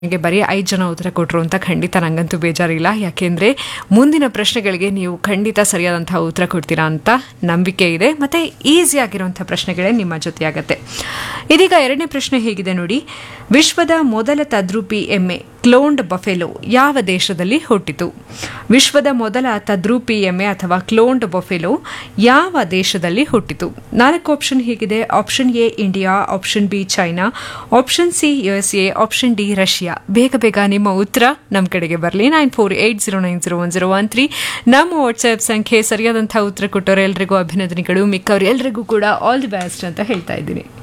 ನನಗೆ ಬರೀ ಐದು ಜನ ಉತ್ತರ ಕೊಟ್ಟರು ಅಂತ ಖಂಡಿತ ನಂಗಂತೂ ಬೇಜಾರಿಲ್ಲ ಯಾಕೆಂದರೆ ಮುಂದಿನ ಪ್ರಶ್ನೆಗಳಿಗೆ ನೀವು ಖಂಡಿತ ಸರಿಯಾದಂತಹ ಉತ್ತರ ಕೊಡ್ತೀರಾ ಅಂತ ನಂಬಿಕೆ ಇದೆ ಮತ್ತು ಈಸಿ ಆಗಿರುವಂಥ ಪ್ರಶ್ನೆಗಳೇ ನಿಮ್ಮ ಜೊತೆಯಾಗತ್ತೆ ಇದೀಗ ಎರಡನೇ ಪ್ರಶ್ನೆ ಹೇಗಿದೆ ನೋಡಿ ವಿಶ್ವದ ಮೊದಲ ತದ್ರೂಪಿ ಎಮ್ಮೆ ಕ್ಲೋನ್ಡ್ ಬಫೆಲೋ ಯಾವ ದೇಶದಲ್ಲಿ ಹುಟ್ಟಿತು ವಿಶ್ವದ ಮೊದಲ ತದ್ರೂಪಿ ಎಮ್ಮೆ ಅಥವಾ ಕ್ಲೋನ್ಡ್ ಬಫೆಲೋ ಯಾವ ದೇಶದಲ್ಲಿ ಹುಟ್ಟಿತು ನಾಲ್ಕು ಆಪ್ಷನ್ ಹೀಗಿದೆ option A India option B China option C U S A option D Russia ಬೇಗ ಬೇಗ ನಿಮ್ಮ ಉತ್ತರ ನಮ್ಮ ಕಡೆಗೆ ಬರಲಿ nine four eight zero nine zero one zero one three ನಮ್ಮ ವಾಟ್ಸ್ಆ್ಯಪ್ ಸಂಖ್ಯೆ ಸರಿಯಾದಂಥ ಉತ್ತರ ಕೊಟ್ಟವರೆಲ್ಲರಿಗೂ ಅಭಿನಂದನೆಗಳು ಮಿಕ್ಕವರೆಲ್ಲರಿಗೂ ಕೂಡ ಆಲ್ ದಿ ಬೆಸ್ಟ್ ಅಂತ ಹೇಳ್ತಾ ಇದ್ದೀನಿ